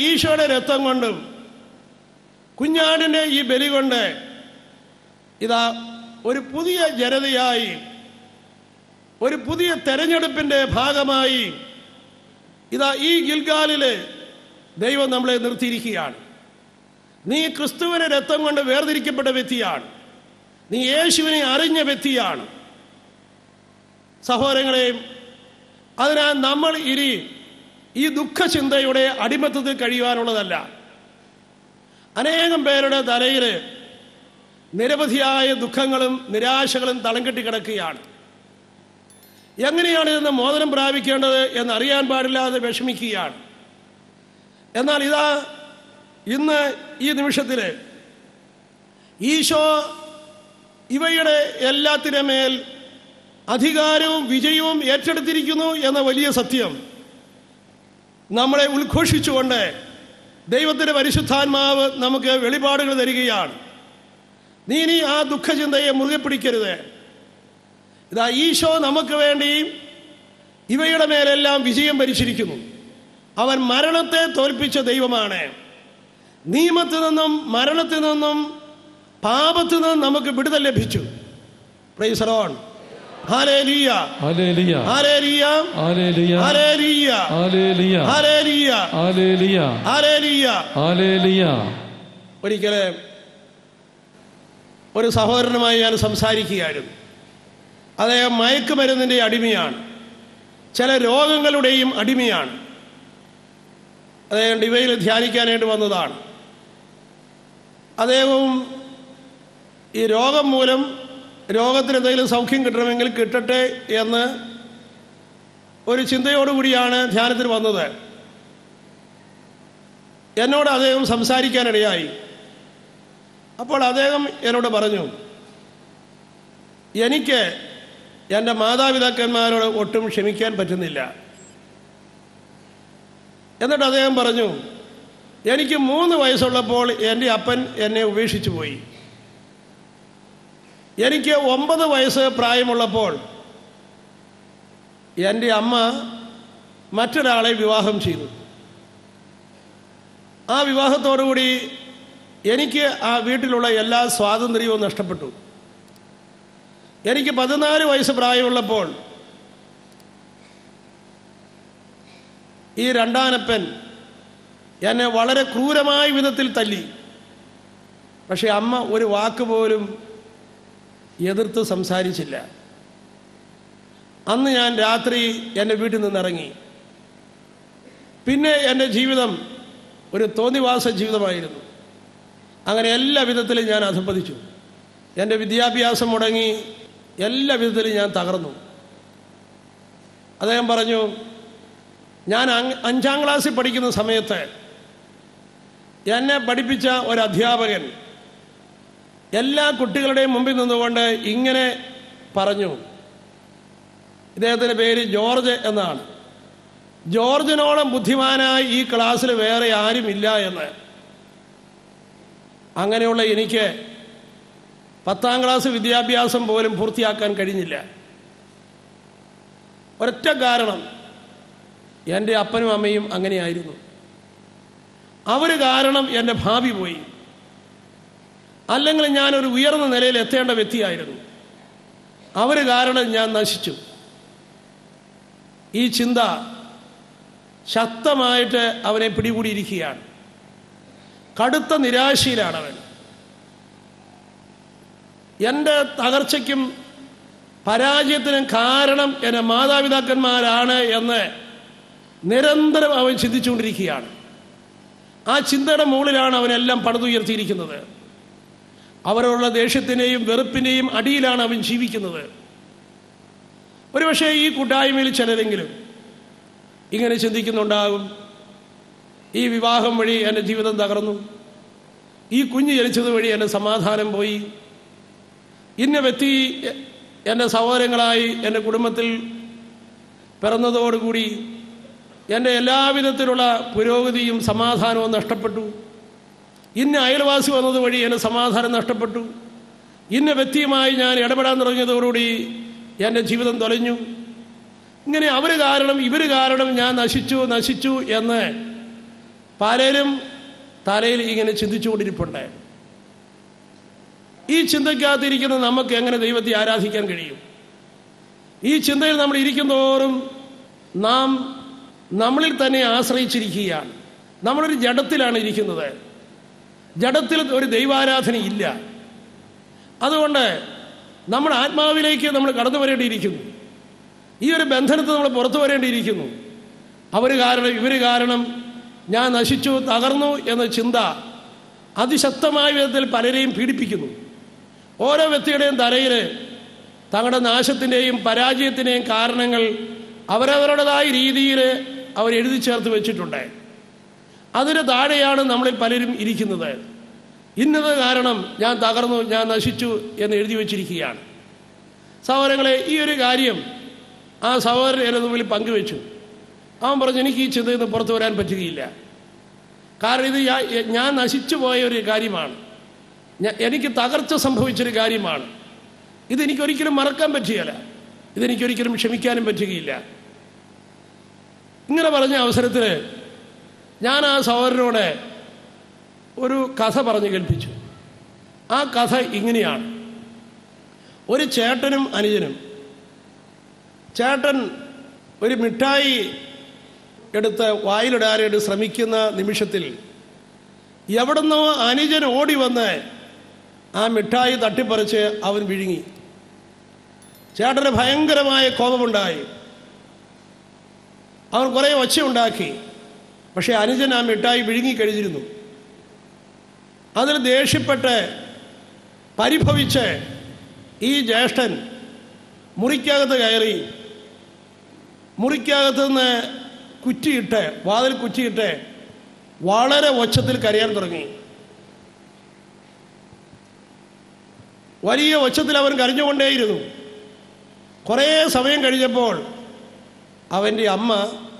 ഈശോയുടെ രക്തം കൊണ്ടും കുഞ്ഞാടിൻ്റെ ഈ ബലി കൊണ്ട് ഇതാ ഒരു പുതിയ ജനതയായി ഒരു പുതിയ തെരഞ്ഞെടുപ്പിൻ്റെ ഭാഗമായി ഇതാ ഈ ഗിൽഗാലില് ദൈവം നമ്മളെ നിർത്തിയിരിക്കുകയാണ് നീ ക്രിസ്തുവിനെ രക്തം കൊണ്ട് വേർതിരിക്കപ്പെട്ട വ്യക്തിയാണ് നീ യേശുവിനെ അറിഞ്ഞ വ്യക്തിയാണ് സഹോദരങ്ങളെയും അതിനാൽ നമ്മൾ ഇനി ഈ ദുഃഖചിന്തയുടെ അടിമത്തത്തിൽ കഴിയുവാനുള്ളതല്ല അനേകം പേരുടെ തലയിൽ നിരവധിയായ ദുഃഖങ്ങളും നിരാശകളും തളം കെട്ടി കിടക്കുകയാണ് എങ്ങനെയാണ് ഇതിന് മോചനം പ്രാപിക്കേണ്ടത് എന്നറിയാൻ പാടില്ലാതെ വിഷമിക്കുകയാണ് എന്നാൽ ഇതാ ഇന്ന് ഈ നിമിഷത്തിൽ ഈശോ ഇവയുടെ എല്ലാത്തിൻ്റെ മേൽ അധികാരവും വിജയവും ഏറ്റെടുത്തിരിക്കുന്നു എന്ന വലിയ സത്യം നമ്മളെ ഉദ്ഘോഷിച്ചുകൊണ്ട് ദൈവത്തിൻ്റെ പരിശുദ്ധാത്മാവ് നമുക്ക് വെളിപാടുകൾ തരികയാണ് നീ ഇനി ആ ദുഃഖചിന്തയെ മുറുകെ പിടിക്കരുത് ഇതാ ഈശോ നമുക്ക് വേണ്ടി ഇവയുടെ മേലെല്ലാം വിജയം ഭരിച്ചിരിക്കുന്നു അവൻ മരണത്തെ തോൽപ്പിച്ച ദൈവമാണ് നിയമത്തിൽ നിന്നും മരണത്തിൽ നിന്നും പാപത്തിൽ നിന്നും നമുക്ക് വിടുതൽ ലഭിച്ചു പ്രൈസറോൺ ഹാലേലിയ ഹല്ലേലൂയ ഹാലേലിയ ഹല്ലേലൂയ ഹാലേലിയ ഹല്ലേലൂയ ഹാലേലിയ ഹല്ലേലൂയ ഹാലേലിയ ഹല്ലേലൂയ ഒരിക്കല് ഒരു സഹോദരനുമായി ഞാൻ സംസാരിക്കുകയായിരുന്നു അദ്ദേഹം മയക്കുമരുന്നിൻ്റെ അടിമയാണ് ചില രോഗങ്ങളുടെയും അടിമയാണ് അദ്ദേഹം ഡിവയിൽ ധ്യാനിക്കാനായിട്ട് വന്നതാണ് അദ്ദേഹവും ഈ രോഗം മൂലം രോഗത്തിന് എന്തെങ്കിലും സൗഖ്യം കിട്ടണമെങ്കിൽ കിട്ടട്ടെ എന്ന് ഒരു ചിന്തയോടുകൂടിയാണ് ധ്യാനത്തിന് വന്നത് എന്നോട് അദ്ദേഹം സംസാരിക്കാനിടയായി അപ്പോൾ അദ്ദേഹം എന്നോട് പറഞ്ഞു എനിക്ക് എൻ്റെ മാതാപിതാക്കന്മാരോട് ഒട്ടും ക്ഷമിക്കാൻ പറ്റുന്നില്ല എന്നിട്ട് അദ്ദേഹം പറഞ്ഞു എനിക്ക് മൂന്ന് വയസ്സുള്ളപ്പോൾ എൻ്റെ അപ്പൻ എന്നെ ഉപേക്ഷിച്ചു പോയി എനിക്ക് ഒമ്പത് വയസ്സ് പ്രായമുള്ളപ്പോൾ എൻ്റെ അമ്മ മറ്റൊരാളെ വിവാഹം ചെയ്തു ആ വിവാഹത്തോടുകൂടി എനിക്ക് ആ വീട്ടിലുള്ള എല്ലാ സ്വാതന്ത്ര്യവും നഷ്ടപ്പെട്ടു എനിക്ക് പതിനാല് വയസ്സ് പ്രായമുള്ളപ്പോൾ ഈ രണ്ടാനപ്പൻ എന്നെ വളരെ ക്രൂരമായ വിധത്തിൽ തല്ലി പക്ഷെ അമ്മ ഒരു വാക്ക് പോലും എതിർത്ത് സംസാരിച്ചില്ല അന്ന് ഞാൻ രാത്രി എൻ്റെ വീട്ടിൽ നിന്നിറങ്ങി പിന്നെ എൻ്റെ ജീവിതം ഒരു തോന്നിവാസ ജീവിതമായിരുന്നു അങ്ങനെ എല്ലാ വിധത്തിലും ഞാൻ അധപ്പതിച്ചു എൻ്റെ വിദ്യാഭ്യാസം മുടങ്ങി എല്ലാ വിധത്തിലും ഞാൻ തകർന്നു അദ്ദേഹം പറഞ്ഞു ഞാൻ അങ് അഞ്ചാം ക്ലാസ്സിൽ പഠിക്കുന്ന സമയത്ത് എന്നെ പഠിപ്പിച്ച ഒരു അധ്യാപകൻ എല്ലാ കുട്ടികളുടെയും മുമ്പിൽ നിന്നുകൊണ്ട് ഇങ്ങനെ പറഞ്ഞു ഇദ്ദേഹത്തിൻ്റെ പേര് ജോർജ് എന്നാണ് ജോർജിനോളം ബുദ്ധിമാനായി ഈ ക്ലാസ്സിൽ വേറെ ആരുമില്ല എന്ന് അങ്ങനെയുള്ള എനിക്ക് പത്താം ക്ലാസ് വിദ്യാഭ്യാസം പോലും പൂർത്തിയാക്കാൻ കഴിഞ്ഞില്ല ഒരൊറ്റ കാരണം എൻ്റെ അപ്പനും അമ്മയും അങ്ങനെയായിരുന്നു അവർ കാരണം എൻ്റെ ഭാവി പോയി അല്ലെങ്കിൽ ഞാനൊരു ഉയർന്ന നിലയിൽ എത്തേണ്ട വ്യക്തിയായിരുന്നു അവർ കാരണം ഞാൻ നശിച്ചു ഈ ചിന്ത ശക്തമായിട്ട് അവനെ പിടികൂടിയിരിക്കുകയാണ് കടുത്ത നിരാശയിലാണ് അവൻ എൻ്റെ തകർച്ചയ്ക്കും പരാജയത്തിനും കാരണം എൻ്റെ മാതാപിതാക്കന്മാരാണ് എന്ന് നിരന്തരം അവൻ ചിന്തിച്ചുകൊണ്ടിരിക്കുകയാണ് ആ ചിന്തയുടെ മുകളിലാണ് അവനെല്ലാം പണിതുയർത്തിയിരിക്കുന്നത് അവരോടുള്ള ദേഷ്യത്തിൻ്റെയും വെറുപ്പിൻ്റെയും അടിയിലാണ് അവൻ ജീവിക്കുന്നത് ഒരുപക്ഷെ ഈ കൂട്ടായ്മയിൽ ചിലരെങ്കിലും ഇങ്ങനെ ചിന്തിക്കുന്നുണ്ടാകും ഈ വിവാഹം വഴി എൻ്റെ ജീവിതം തകർന്നു ഈ കുഞ്ഞ് ജനിച്ചത് വഴി എൻ്റെ സമാധാനം പോയി ഇന്ന വ്യക്തി എ- എൻ്റെ സഹോദരങ്ങളായി എൻ്റെ കുടുംബത്തിൽ പിറന്നതോടുകൂടി എൻ്റെ എല്ലാവിധത്തിലുള്ള പുരോഗതിയും സമാധാനവും നഷ്ടപ്പെട്ടു ഇന്ന അയൽവാസി വന്നത് വഴി എൻ്റെ സമാധാനം നഷ്ടപ്പെട്ടു ഇന്ന വ്യക്തിയുമായി ഞാൻ ഇടപെടാൻ തുടങ്ങിയതോടുകൂടി എൻ്റെ ജീവിതം തൊലഞ്ഞു ഇങ്ങനെ അവർ കാരണം ഇവർ കാരണം ഞാൻ നശിച്ചു നശിച്ചു എന്ന് പലരും തലയിൽ ഇങ്ങനെ ചിന്തിച്ചുകൊണ്ടിരിപ്പുണ്ട് ഈ ചിന്തയ്ക്കകത്തിരിക്കുന്ന നമുക്ക് എങ്ങനെ ദൈവത്തെ ആരാധിക്കാൻ കഴിയും ഈ ചിന്തയിൽ നമ്മൾ ഇരിക്കുന്തോറും നാം നമ്മളിൽ തന്നെ ആശ്രയിച്ചിരിക്കുകയാണ് നമ്മളൊരു ജഡത്തിലാണ് ഇരിക്കുന്നത് ജഡത്തിൽ ഒരു ദൈവാരാധന ഇല്ല അതുകൊണ്ട് നമ്മൾ ആത്മാവിലേക്ക് നമ്മൾ കടന്നു വരേണ്ടിയിരിക്കുന്നു ഈ ഒരു ബന്ധനത്തിൽ നമ്മൾ പുറത്തു വരേണ്ടിയിരിക്കുന്നു അവർ കാരണം ഇവർ കാരണം ഞാൻ നശിച്ചു തകർന്നു എന്ന ചിന്ത അതിശക്തമായ വിധത്തിൽ പലരെയും പീഡിപ്പിക്കുന്നു ഓരോ വ്യക്തിയുടെയും തലയിൽ തങ്ങളുടെ നാശത്തിൻ്റെയും പരാജയത്തിൻ്റെയും കാരണങ്ങൾ അവരവരുടേതായ രീതിയിൽ അവർ എഴുതി ചേർത്ത് വെച്ചിട്ടുണ്ട് അതിന് താഴെയാണ് നമ്മളിൽ പലരും ഇരിക്കുന്നത് ഇന്നത് കാരണം ഞാൻ തകർന്നു ഞാൻ നശിച്ചു എന്ന് എഴുതി വച്ചിരിക്കുകയാണ് സഹോദരങ്ങളെ ഈ ഒരു കാര്യം ആ സഹോദരൻ എൻ്റെ മുമ്പിൽ പങ്കുവെച്ചു അവൻ പറഞ്ഞു എനിക്ക് ഈ ചിന്തയിൽ നിന്ന് പുറത്തു വരാൻ പറ്റുകയില്ല കാരണം ഇത് ഞാൻ- ഞാൻ നശിച്ചു പോയ ഒരു കാര്യമാണ് ഞ- എനിക്ക് തകർച്ച സംഭവിച്ചൊരു കാര്യമാണ് ഇതെനിക്കൊരിക്കലും മറക്കാൻ പറ്റുകയില്ല ഇതെനിക്കൊരിക്കലും ക്ഷമിക്കാനും പറ്റുകയില്ല ഇങ്ങനെ പറഞ്ഞ അവസരത്തിൽ ഞാൻ ആ സഹോദരനോട് ഒരു കഥ പറഞ്ഞു കേൾപ്പിച്ചു ആ കഥ ഇങ്ങനെയാണ് ഒരു ചേട്ടനും അനുജനും ചേട്ടൻ ഒരു മിഠായി എടുത്ത് വായിലിടാനായിട്ട് ശ്രമിക്കുന്ന നിമിഷത്തിൽ എവിടുന്നോ അനുജൻ ഓടി വന്ന് ആ മിഠായി തട്ടിപ്പറിച്ച് അവൻ വിഴുങ്ങി ചേട്ടന് ഭയങ്കരമായ കോപമുണ്ടായി അവൻ കുറേ ഒച്ചയുണ്ടാക്കി പക്ഷെ അനുജൻ ആ മിഠായി വിഴുങ്ങി കഴിഞ്ഞിരുന്നു അതിൽ ദേഷ്യപ്പെട്ട് പരിഭവിച്ച് ഈ ജ്യേഷ്ഠൻ മുറിക്കകത്ത് കയറി മുറിക്കകത്ത് നിന്ന് കുറ്റിയിട്ട് വാതിൽ കുറ്റിയിട്ട് വളരെ ഒച്ചത്തിൽ കരയാൻ തുടങ്ങി വലിയ ഒച്ചത്തിൽ അവൻ കരഞ്ഞുകൊണ്ടേയിരുന്നു കുറേ സമയം കഴിഞ്ഞപ്പോൾ അവൻ്റെ അമ്മ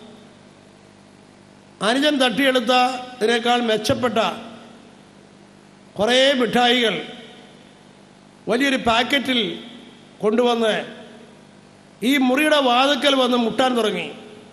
അനുജൻ തട്ടിയെടുത്തതിനേക്കാൾ മെച്ചപ്പെട്ട കുറേ മിഠായികൾ വലിയൊരു പാക്കറ്റിൽ കൊണ്ടുവന്ന് ഈ മുറിയുടെ വാതുക്കൽ വന്ന് മുട്ടാൻ തുടങ്ങി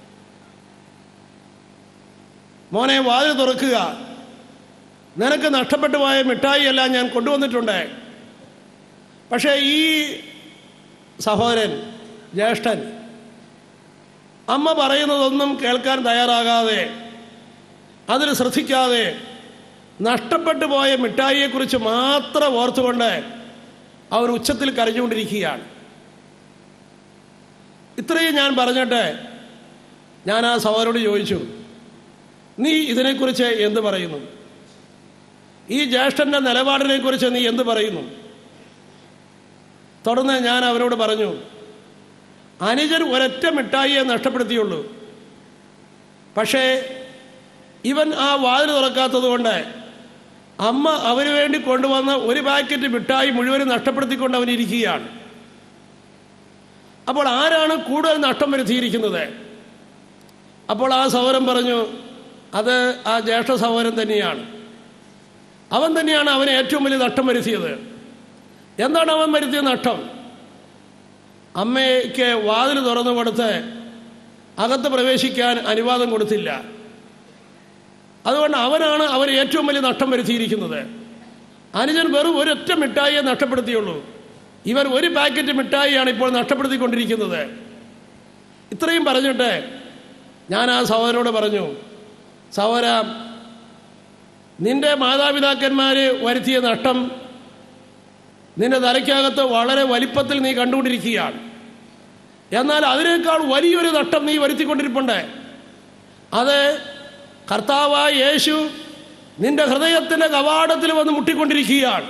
മോനെ വാതിൽ തുറക്കുക നിനക്ക് നഷ്ടപ്പെട്ടു പോയ മിഠായി എല്ലാം ഞാൻ കൊണ്ടുവന്നിട്ടുണ്ട് പക്ഷേ ഈ സഹോദരൻ ജ്യേഷ്ഠൻ അമ്മ പറയുന്നതൊന്നും കേൾക്കാൻ തയ്യാറാകാതെ അതിൽ ശ്രദ്ധിക്കാതെ നഷ്ടപ്പെട്ടു പോയ മിഠായിയെക്കുറിച്ച് മാത്രം ഓർത്തുകൊണ്ട് അവർ ഉച്ചത്തിൽ കരഞ്ഞുകൊണ്ടിരിക്കുകയാണ് ഇത്രയും ഞാൻ പറഞ്ഞിട്ട് ഞാൻ ആ സഹോദരോട് ചോദിച്ചു നീ ഇതിനെക്കുറിച്ച് എന്ത് പറയുന്നു ഈ ജ്യേഷ്ഠന്റെ നിലപാടിനെക്കുറിച്ച് നീ എന്ത് പറയുന്നു തുടർന്ന് ഞാൻ അവരോട് പറഞ്ഞു അനുജൻ ഒരൊറ്റ മിഠായിയെ നഷ്ടപ്പെടുത്തിയുള്ളൂ പക്ഷേ ഇവൻ ആ വാതിൽ തുറക്കാത്തത് കൊണ്ട് അമ്മ അവന് വേണ്ടി കൊണ്ടുവന്ന ഒരു പാക്കറ്റ് മിഠായി മുഴുവനും നഷ്ടപ്പെടുത്തിക്കൊണ്ട് അവൻ ഇരിക്കുകയാണ് അപ്പോൾ ആരാണ് കൂടുതൽ നഷ്ടം വരുത്തിയിരിക്കുന്നത് അപ്പോൾ ആ സഹോദരൻ പറഞ്ഞു അത് ആ ജ്യേഷ്ഠ സഹോദരൻ തന്നെയാണ് അവൻ തന്നെയാണ് അവന് ഏറ്റവും വലിയ നഷ്ടം വരുത്തിയത് എന്താണ് അവൻ വരുത്തിയ നഷ്ടം അമ്മയ്ക്ക് വാതിൽ തുറന്നു കൊടുത്ത് അകത്ത് പ്രവേശിക്കാൻ അനുവാദം കൊടുത്തില്ല അതുകൊണ്ട് അവനാണ് അവന് ഏറ്റവും വലിയ നഷ്ടം വരുത്തിയിരിക്കുന്നത് അനുജൻ വെറും ഒരൊറ്റ മിഠായിയെ നഷ്ടപ്പെടുത്തിയുള്ളൂ ഇവൻ ഒരു പാക്കറ്റ് മിഠായിയാണ് ഇപ്പോൾ നഷ്ടപ്പെടുത്തിക്കൊണ്ടിരിക്കുന്നത് ഇത്രയും പറഞ്ഞിട്ട് ഞാൻ ആ സഹോദരനോട് പറഞ്ഞു സഹോദര നിന്റെ മാതാപിതാക്കന്മാർ വരുത്തിയ നഷ്ടം നിന്റെ തലയ്ക്കകത്ത് വളരെ വലിപ്പത്തിൽ നീ കണ്ടുകൊണ്ടിരിക്കുകയാണ് എന്നാൽ അതിനേക്കാൾ വലിയൊരു നഷ്ടം നീ വരുത്തിക്കൊണ്ടിരിപ്പുണ്ട് അത് കർത്താവായ യേശു നിന്റെ ഹൃദയത്തിൻ്റെ കവാടത്തിൽ വന്ന് മുട്ടിക്കൊണ്ടിരിക്കുകയാണ്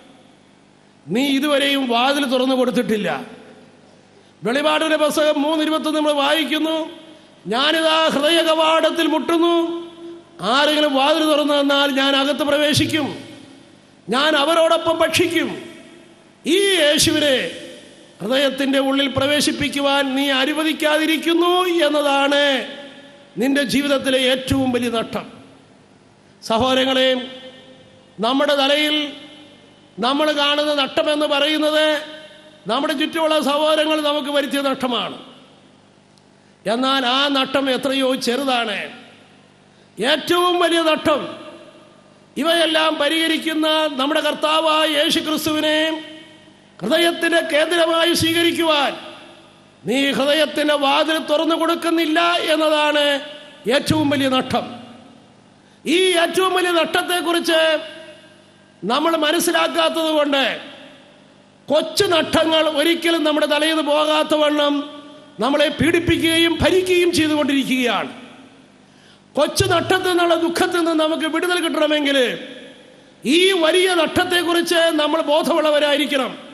നീ ഇതുവരെയും വാതിൽ തുറന്നു കൊടുത്തിട്ടില്ല വെളിപാടിന്റെ പുസ്തകം മൂന്ന് ഇരുപത്തൊന്ന് നമ്മൾ വായിക്കുന്നു ഞാനിതാ ഹൃദയ കവാടത്തിൽ മുട്ടുന്നു ആരെങ്കിലും വാതിൽ തുറന്നു തന്നാൽ ഞാൻ അകത്ത് പ്രവേശിക്കും ഞാൻ അവരോടൊപ്പം ഭക്ഷിക്കും ഈ യേശുവിനെ ഹൃദയത്തിൻ്റെ ഉള്ളിൽ പ്രവേശിപ്പിക്കുവാൻ നീ അനുവദിക്കാതിരിക്കുന്നു എന്നതാണ് നിന്റെ ജീവിതത്തിലെ ഏറ്റവും വലിയ നഷ്ടം സഹോദരങ്ങളെ നമ്മുടെ തലയിൽ നമ്മൾ കാണുന്ന നഷ്ടമെന്ന് പറയുന്നത് നമ്മുടെ ചുറ്റുമുള്ള സഹോദരങ്ങൾ നമുക്ക് വരുത്തിയ നഷ്ടമാണ് എന്നാൽ ആ നഷ്ടം എത്രയോ ചെറുതാണ് ഏറ്റവും വലിയ നഷ്ടം ഇവയെല്ലാം പരിഹരിക്കുന്ന നമ്മുടെ കർത്താവായ യേശു ക്രിസ്തുവിനെ ഹൃദയത്തിന്റെ കേന്ദ്രമായി സ്വീകരിക്കുവാൻ നീ ഹൃദയത്തിന്റെ വാതിൽ തുറന്നു കൊടുക്കുന്നില്ല എന്നതാണ് ഏറ്റവും വലിയ നഷ്ടം ഈ ഏറ്റവും വലിയ നഷ്ടത്തെക്കുറിച്ച് നമ്മൾ മനസ്സിലാക്കാത്തത് കൊണ്ട് കൊച്ചു നഷ്ടങ്ങൾ ഒരിക്കലും നമ്മുടെ തലയിൽ നിന്ന് പോകാത്ത വണ്ണം നമ്മളെ പീഡിപ്പിക്കുകയും ഭരിക്കുകയും ചെയ്തുകൊണ്ടിരിക്കുകയാണ് കൊച്ചു നഷ്ടത്തിൽ നിന്നുള്ള ദുഃഖത്തിൽ നിന്ന് നമുക്ക് വിടുതൽ കിട്ടണമെങ്കിൽ ഈ വലിയ നഷ്ടത്തെക്കുറിച്ച് നമ്മൾ ബോധമുള്ളവരായിരിക്കണം